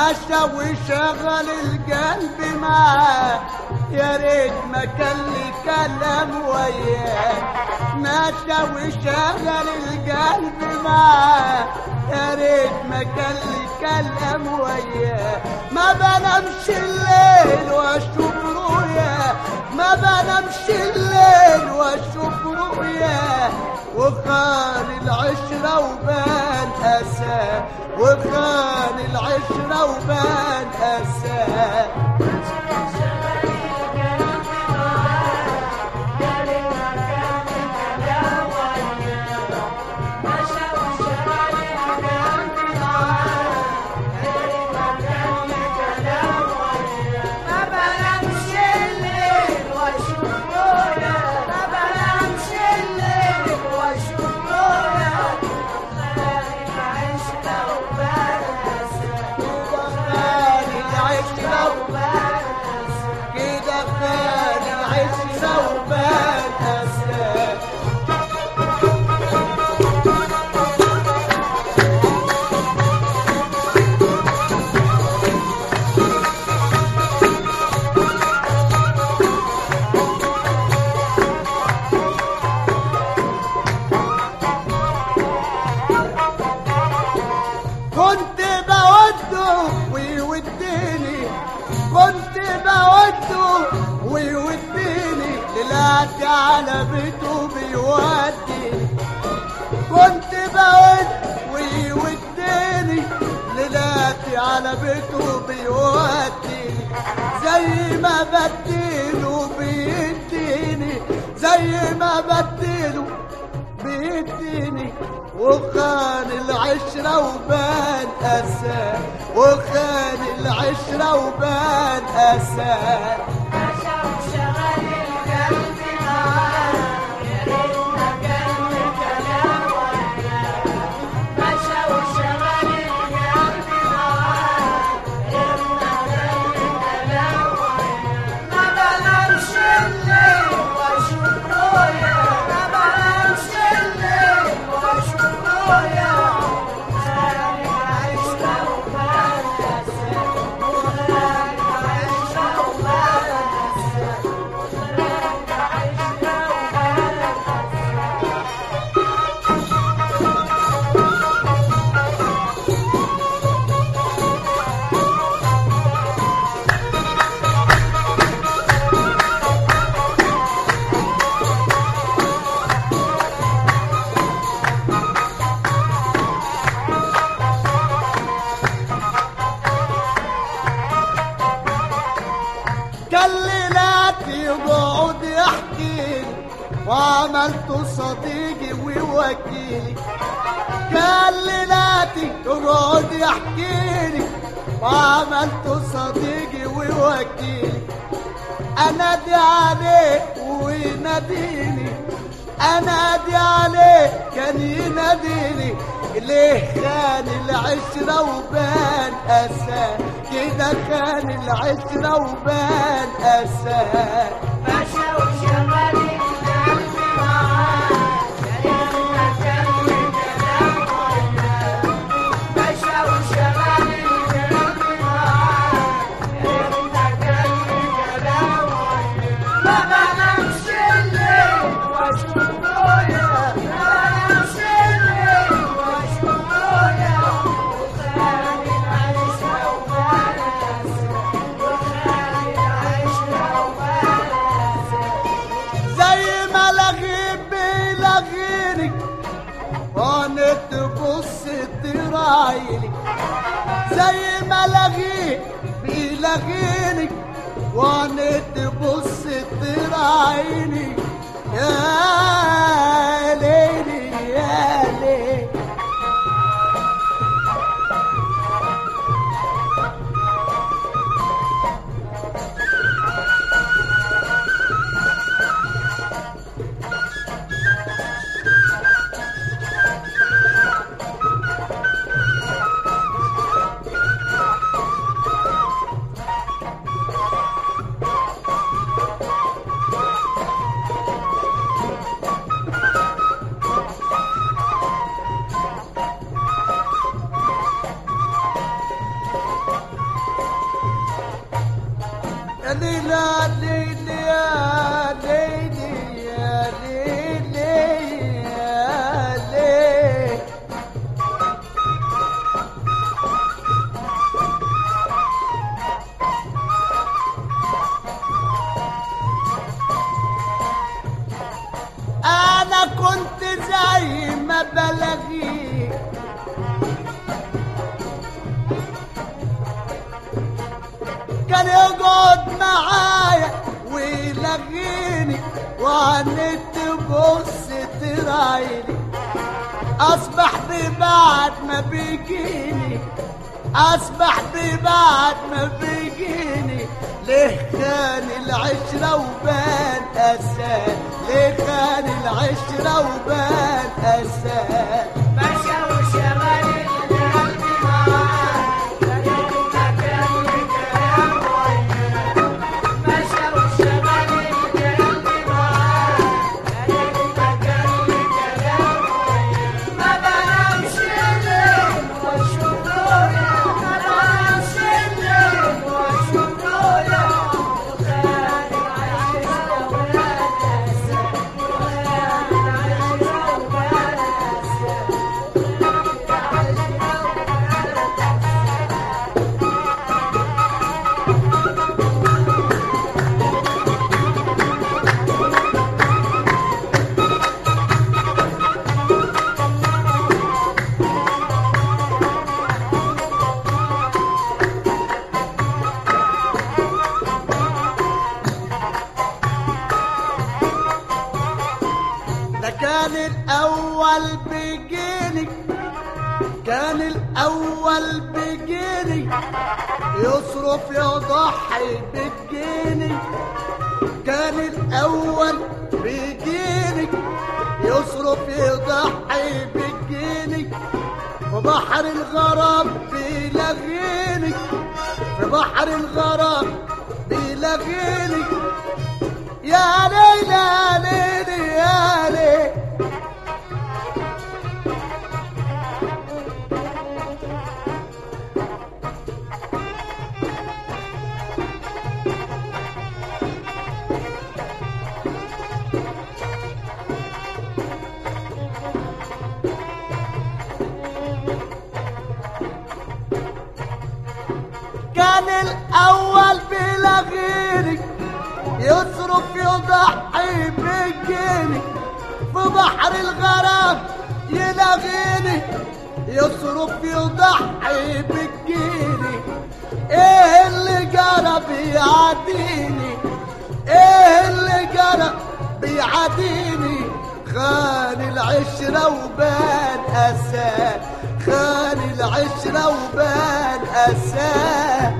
ماشى وشغل القلب معاه يا ريت ما كان لي كلام وياه ماشى وشغل القلب معاه يا ريت ما كان لي كلام وياه ما بنامش الليل واشوف رؤيا ما بنامش الليل واشوف رؤيا وخان العشرة وبان أسى وخان العشرة وبان أسى ما بنامش الليل واشوف رؤيا ما بنامش الليل واشوف رؤيا خالي العشرة وبنسى خان العشرة وبنسى كده خان العشرة وبان أسى كنت بوده ويوديني كنت بوده ويوديني طلعت على بيته بيوديني كنت بود ويوديني طلعت على بيته بيوديني زي ما بديله بيديني زي ما بديله بيديني وخان العشرة وبان أسى وخان العشرة وبان أسى مشى وشغل القلب معاه يا ريت ما كان كلام وياه مشى وشغل القلب معاه يا ريت ما كان كلام وياه ما بنامش الليل واشوف رؤيا ما بنامش الليل واشوف رؤيا خالي العشرة وبنسى خالي العشرة وبنسى كان ليلاتي يقعد يحكي لي وعملته صديقي ووكيلي كان ليلاتي يقعد يحكي لي وعملته صديقي ووكيلي انادي عليه ويناديني انادي عليه كان يناديني ليه خان العشرة وبان أسى كده خان العشرة وبان أسى مشى وشغل القلب معاه يا ريت ما كان كلام وياه مشى وشغل القلب معاه يا ريت ما كان كلام وياه ما بنامش الليل واشوف رؤيا ما بنامش الليل واشوف رؤيا وخالي العشرة وبنسى وخالي العشرة وبنسى زي ما لغيب بيلغيني وانا تبص ترايلي زي ما لغيب بيلغيني وانا تبص ترايني يا ليلي يا ليلي ما بلغيه كان يقعد معايا ويلغيني وعنت تبص ترايلي اصبح ببعد ما بيجيني اصبح ببعد ما بيجيني ليه كان العشرة وبان أسان ليه كان العشرة وبان أسان مشى وشغل القلب معاه كان مكان الكلام وياه مشى وشغل القلب معاه كان مكان الكلام وياه ما بنامش الليل واشوف رؤيا ما بنامش الليل واشوف رؤيا وخيال العشرة وبان أسان وخيال العشرة وبان أسان ده كان الأول بيجيني كان الأول بيجيني يصرف يضحي بالجيني كان الأول بيجيني يصرف يضحي بالجيني في بحر الغرام بيلغيني في بحر الغرام بيلغيني يا ليلى يا ليلى يا ليلى كان الأول بلا غيري يصرف يضحي بالجيني في بحر الغرام يلاغيني يصرف يضحي بالجيني ايه اللي جرى بيعديني ايه اللي جرى بيعديني خان العشرة وبان أساه خان العشرة وبان أساه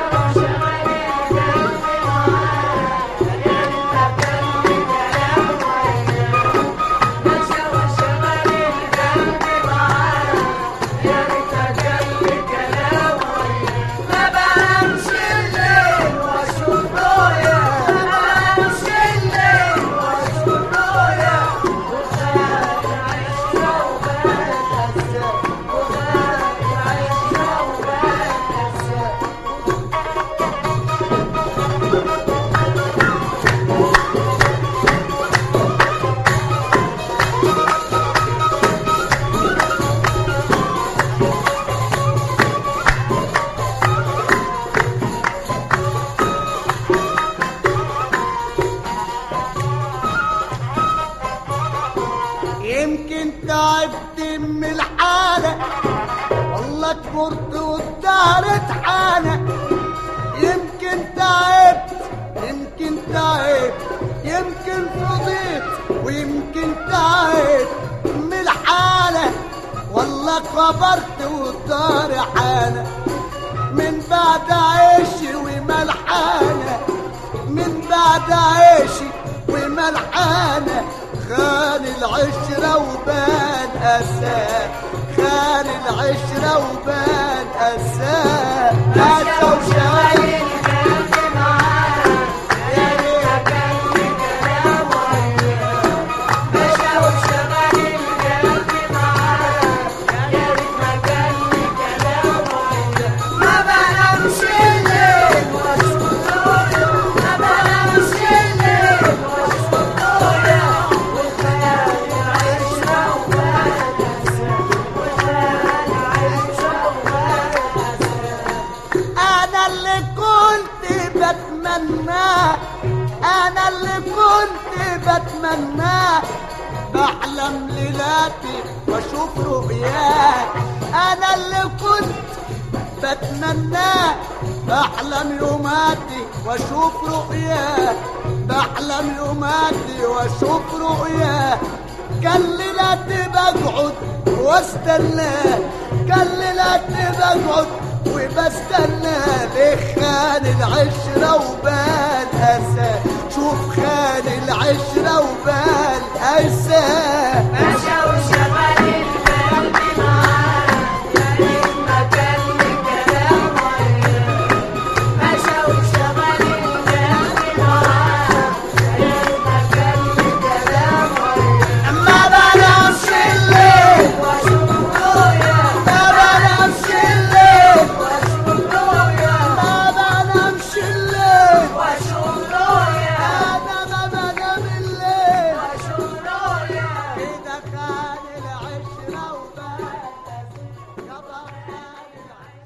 يمكن تعبت من الحالة والله كبرت والدهر اتحانى يمكن تعبت يمكن تعبت يمكن فضيت ويمكن تعبت من الحالة والله كبرت والدهر حانى من بعد عيشي وملحانة من بعد عيشي وملحانة خان العشرة وبان أساه خان العشرة وبان أساه أسى وشايل أنا اللي كنت بتمناه أنا اللي كنت بتمناه بحلم ليلاتي واشوف رؤياك انا اللي كنت بتمناه بحلم يوماتي واشوف رؤياه بحلم يوماتي واشوف رؤياه كان ليلاتي بقعد واستناه كان ليلاتي بقعد وبستنى ليه خان العشرة وبال أسى شوف خان العشرة وبال أسى